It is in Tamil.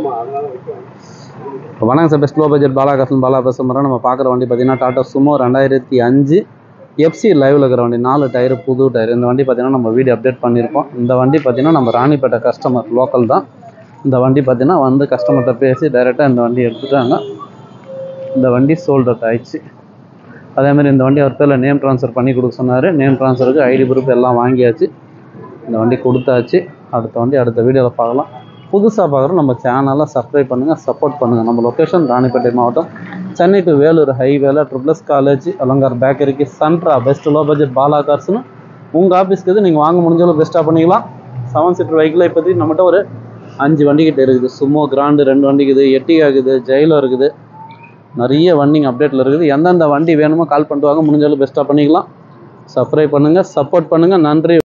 வணக்கம் sir best low budget Bala கசன் பாலா பேசுகிறோம் நம்ம பார்க்குற வண்டி பார்த்தீங்கன்னா டாடா சுமோ ரெண்டாயிரத்தி அஞ்சு எஃப்சி லைவில் இருக்கிற வண்டி நாலு டயரு புது டயர் இந்த வண்டி பார்த்தீங்கன்னா நம்ம வீடியோ அப்டேட் பண்ணியிருக்கோம் இந்த வண்டி பார்த்தீங்கன்னா நம்ம ராணிப்பேட்டை கஸ்டமர் லோக்கல் தான் இந்த வண்டி பார்த்தீங்கன்னா வந்து கஸ்டமர்கிட்ட பேசி டைரெக்டாக இந்த வண்டி எடுத்துட்டாங்க இந்த வண்டி சோல்ட் அவுட் ஆயிடுச்சு அதேமாதிரி இந்த வண்டி அவர் பேரில் நேம் ட்ரான்ஸ்ஃபர் பண்ணி கொடுக்க சொன்னார் நேம் ட்ரான்ஸ்ஃபருக்கு ஐடி ப்ரூஃப் எல்லாம் வாங்கியாச்சு இந்த வண்டி கொடுத்தாச்சு அடுத்த வண்டி அடுத்த வீடியோவில் பார்க்கலாம் புதுசாக பார்க்குறோம் நம்ம சேனலை சப்ஸ்கிரைப் பண்ணுங்கள் சப்போர்ட் பண்ணுங்கள் நம்ம லொக்கேஷன் ராணிப்பேட்டை மாவட்டம் சென்னை டு வேலூர் ஹைவேல ட்ரிபிள்எஸ் காலேஜ் அலங்கார் பேக்கரிக்கு சன்ட்ரா பெஸ்ட் லோ பட்ஜெட் பாலா கார்ஸ்னு உங்கள் ஆஃபீஸ்க்கு இது நீங்கள் வாங்க முடிஞ்சளவு பெஸ்ட்டாக பண்ணிக்கலாம் செவன் சீட்டர் வெஹிக்கிளை இப்போதைக்கு நம்மகிட்ட ஒரு அஞ்சு வண்டி கிட்ட இருக்குது சுமோ கிராண்டு ரெண்டு வண்டி இருக்குது எட்டிகா இருக்குது ஜெயிலோ இருக்குது நிறைய வண்டிங்க அப்டேட்டில் இருக்குது எந்தெந்த வண்டி வேணுமோ கால் பண்ணிட்டு வாங்க முடிஞ்சளவு பெஸ்ட்டாக பண்ணிக்கலாம் சப்ஸ்கிரைப் பண்ணுங்கள் சப்போர்ட் பண்ணுங்கள் நன்றி